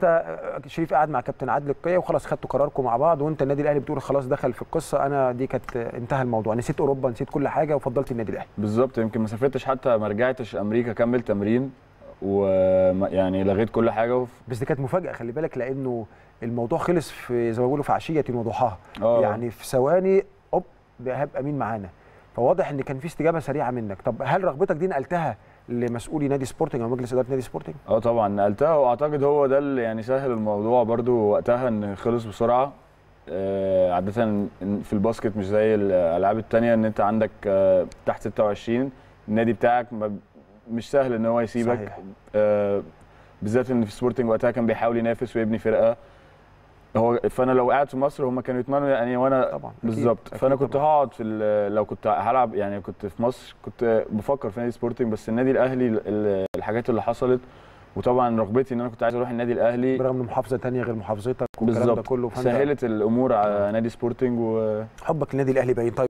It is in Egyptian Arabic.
انت آه، شريف قاعد مع كابتن عادل القيه وخلاص خدتوا قراركم مع بعض وانت النادي الاهلي بتقول خلاص دخل في القصه انا دي كانت آه، انتهى الموضوع نسيت اوروبا نسيت كل حاجه وفضلت النادي الاهلي بالظبط يمكن ما سافرتش حتى ما رجعتش امريكا كمل تمرين ويعني لغيت كل حاجه وف... بس دي كانت مفاجاه خلي بالك لانه الموضوع خلص في زي ما بيقولوا في عشيه وضحاها اه يعني في ثواني اوب ايهاب امين معانا فواضح ان كان في استجابه سريعه منك طب هل رغبتك دي نقلتها لمسؤولي نادي سبورتنج او مجلس اداره نادي سبورتنج اه طبعا نقلتها واعتقد هو ده اللي يعني سهل الموضوع برضو وقتها ان خلص بسرعه آه، عادة في الباسكت مش زي الالعاب التانية ان انت عندك آه، تحت 26 النادي بتاعك ما- مش سهل ان هو يسيبك صحيح. آه، بالذات ان في سبورتنج وقتها كان بيحاول ينافس ويبني فرقه هو فانا لو قاعد في مصر هم كانوا يتمنوا يعني وانا طبعا أكيد، بالظبط أكيد فانا كنت طبعاً. هقعد في ال- لو كنت هلعب يعني كنت في مصر كنت بفكر في نادي سبورتنج بس النادي الاهلي ال- ال- الحاجات اللي حصلت وطبعا رغبتي ان انا كنت عايز اروح النادي الاهلي برغم ان محافظه تانية غير محافظتك والكلام ده بالظبط كله فأنت سهلت الامور على نادي سبورتنج و حبك للنادي الاهلي باين طيب